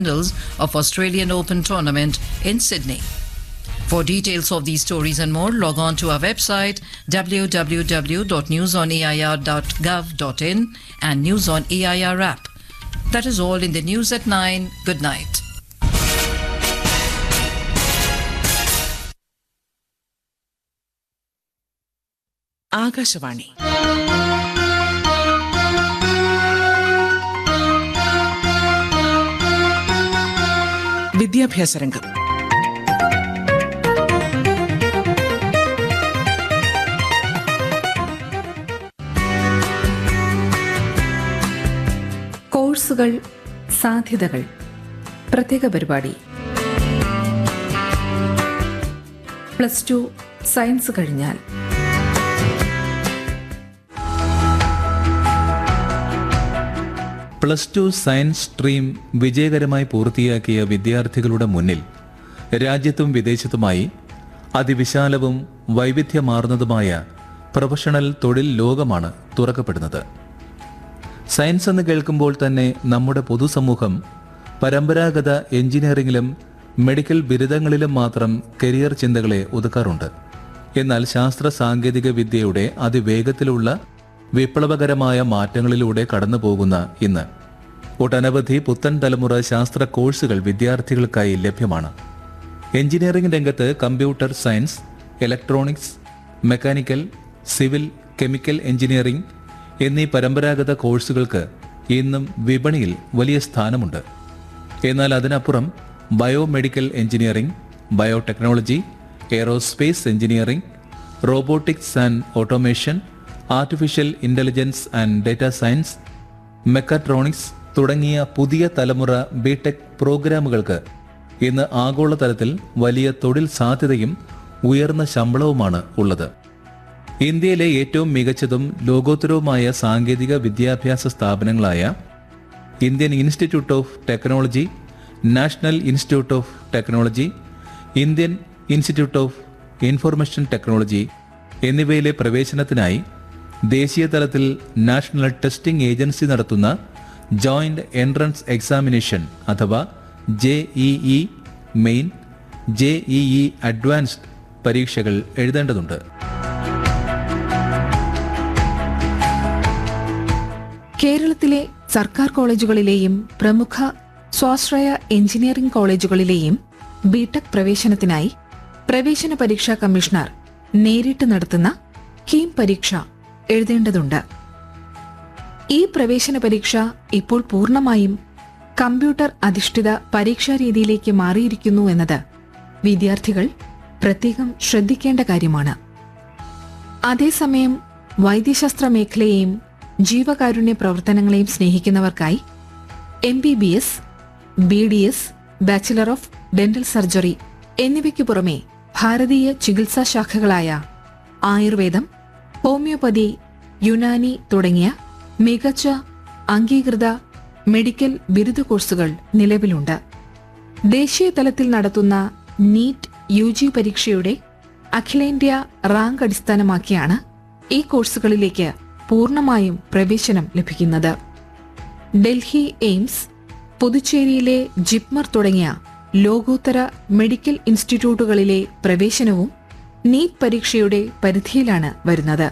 finals of Australian Open tournament in Sydney. For details of these stories and more, log on to our website www.newsonair.gov.in and News on AIR app. That is all in the news at 9. Good night. Akashvani വിദ്യാഭ്യാസ രംഗം കോഴ്സുകൾ സാധ്യതകൾ പ്രത്യേക പരിപാടി plus two science കഴിഞ്ഞാൽ plus two science stream വിജയകരമായി പൂർത്തിയാക്കിയ വിദ്യാർത്ഥികളുടെ മുന്നിൽ രാജ്യത്തും വിദേശത്തുമായി അതിവിശാലവും വൈവിധ്യമാർന്നതുമായ പ്രൊഫഷണൽ തൊഴിൽ ലോകമാണ് തുറക്കപ്പെടുന്നത് സയൻസ് എന്ന് കേൾക്കുമ്പോൾ തന്നെ നമ്മുടെ പൊതുസമൂഹം പരമ്പരാഗത എഞ്ചിനീയറിംഗിലും മെഡിക്കൽ ബിരുദങ്ങളിലും മാത്രം കരിയർ ചിന്തകളെ ഒതുക്കാറുണ്ട് എന്നാൽ ശാസ്ത്ര സാങ്കേതിക വിദ്യയുടെ അതിവേഗത്തിലുള്ള വിപ്ലവകരമായ മാറ്റങ്ങളിലൂടെ കടന്നു പോകുന്ന ഇന്ന് ഒട്ടനവധി പുത്തൻ തലമുറ ശാസ്ത്ര കോഴ്സുകൾ വിദ്യാർത്ഥികൾക്കായി ലഭ്യമാണ് എഞ്ചിനീയറിംഗ് രംഗത്ത് computer science electronics mechanical civil chemical engineering എന്നീ പരമ്പരാഗത കോഴ്സുകൾക്ക് ഇന്നും വിപണിയിൽ വലിയ സ്ഥാനമുണ്ട് എന്നാൽ അതിനപ്പുറം biomedical engineering biotechnology aerospace engineering robotics and automation artificial intelligence and data science mechatronics തുടങ്ങിയ പുതിയ തലമുറ ബിടെക് പ്രോഗ്രാമുകൾക്ക് ഇന്ന് ആഗോളതലത്തിൽ വലിയ തൊഴിൽ സാധ്യതയും ഉയർന്ന ശമ്പളവുമാണ് ഉള്ളത് ഇന്ത്യയിലെ ഏറ്റവും മികച്ചതും ലോകോത്തരവുമായ സാങ്കേതിക വിദ്യാഭ്യാസ സ്ഥാപനങ്ങളായ Indian institute of technology national institute of technology Indian institute of information technology എന്നിവയിലെ പ്രവേശനത്തിനായി ദേശീയ തലത്തിൽ നാഷണൽ ടെസ്റ്റിംഗ് ഏജൻസി നടത്തുന്ന ജോയിന്റ് എൻട്രൻസ് എക്സാമിനേഷൻ അഥവാ J E main J E advanced പരീക്ഷകൾ എഴുതേണ്ടതുണ്ട് കേരളത്തിലെ സർക്കാർ കോളേജുകളിലെയും പ്രമുഖ സ്വാശ്രയ എഞ്ചിനീയറിംഗ് കോളേജുകളിലെയും ബിടെക് പ്രവേശനത്തിനായി പ്രവേശന പരീക്ഷാ കമ്മീഷണർ നേരിട്ട് നടത്തുന്ന കീം പരീക്ഷ എഴുതേണ്ടതുണ്ട് ഈ പ്രവേശന പരീക്ഷ ഇപ്പോൾ പൂർണ്ണമായും കമ്പ്യൂട്ടർ അധിഷ്ഠിത പരീക്ഷാ രീതിയിലേക്ക് മാറിയിരിക്കുന്നു എന്നത് വിദ്യാർത്ഥികൾ പ്രത്യേകം ശ്രദ്ധിക്കേണ്ട കാര്യമാണ് അതേസമയം വൈദ്യശാസ്ത്ര മേഖലയെയും ജീവകാരുണ്യ പ്രവർത്തനങ്ങളെയും സ്നേഹിക്കുന്നവർക്കായി M B B S B D S bachelor of dental surgery എന്നിവയ്ക്കു പുറമെ ഭാരതീയ ചികിത്സാ ശാഖകളായ ആയുർവേദം ഹോമിയോപ്പതി യുനാനി തുടങ്ങിയ മികച്ച അംഗീകൃത മെഡിക്കൽ ബിരുദ കോഴ്സുകൾ നിലവിലുണ്ട് ദേശീയ തലത്തിൽ നടത്തുന്ന നീറ്റ് യു ജി പരീക്ഷയുടെ അഖിലേന്ത്യാ റാങ്ക് അടിസ്ഥാനമാക്കിയാണ് ഈ കോഴ്സുകളിലേക്ക് പൂർണ്ണമായും പ്രവേശനം ലഭിക്കുന്നത് ഡൽഹി എയിംസ് പുതുച്ചേരിയിലെ ജിപ്മർ തുടങ്ങിയ ലോകോത്തര മെഡിക്കൽ ഇൻസ്റ്റിറ്റ്യൂട്ടുകളിലെ പ്രവേശനവും നീറ്റ് പരീക്ഷയുടെ പരിധിയിലാണ് വരുന്നത്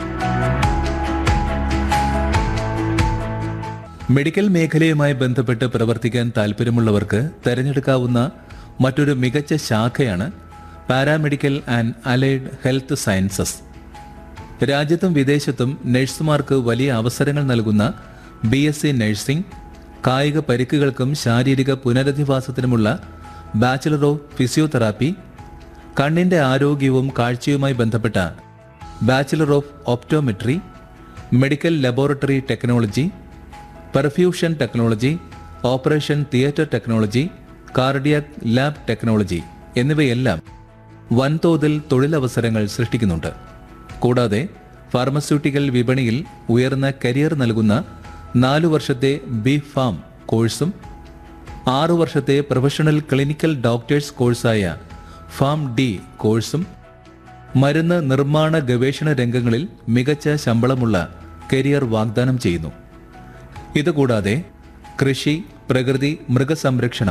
മെഡിക്കൽ മേഖലയുമായി ബന്ധപ്പെട്ട് പ്രവർത്തിക്കാൻ താൽപ്പര്യമുള്ളവർക്ക് തെരഞ്ഞെടുക്കാവുന്ന മറ്റൊരു മികച്ച ശാഖയാണ് paramedical and allied health sciences രാജ്യത്തും വിദേശത്തും നഴ്സുമാർക്ക് വലിയ അവസരങ്ങൾ നൽകുന്ന ബി എസ് സി നഴ്സിംഗ് കായിക പരിക്കുകൾക്കും ശാരീരിക പുനരധിവാസത്തിനുമുള്ള ബാച്ചിലർ ഓഫ് ഫിസിയോതെറാപ്പി കണ്ണിന്റെ ആരോഗ്യവും കാഴ്ചയുമായി ബന്ധപ്പെട്ട bachelor of optometry medical laboratory technology perfusion technology operation theatre technology cardiac lab technology എന്നിവയെല്ലാം വൻതോതിൽ തൊഴിലവസരങ്ങൾ സൃഷ്ടിക്കുന്നുണ്ട് കൂടാതെ ഫാർമസ്യൂട്ടിക്കൽ വിപണിയിൽ ഉയർന്ന കരിയർ നൽകുന്ന നാലു വർഷത്തെ ബി ഫാം കോഴ്സും ആറു വർഷത്തെ പ്രൊഫഷണൽ ക്ലിനിക്കൽ ഡോക്ടേഴ്സ് കോഴ്സായ ഫാം ഡി കോഴ്സും മരുന്ന് നിർമ്മാണ ഗവേഷണ രംഗങ്ങളിൽ മികച്ച ശമ്പളമുള്ള കരിയർ വാഗ്ദാനം ചെയ്യുന്നു ഇതുകൂടാതെ കൃഷി പ്രകൃതി മൃഗസംരക്ഷണം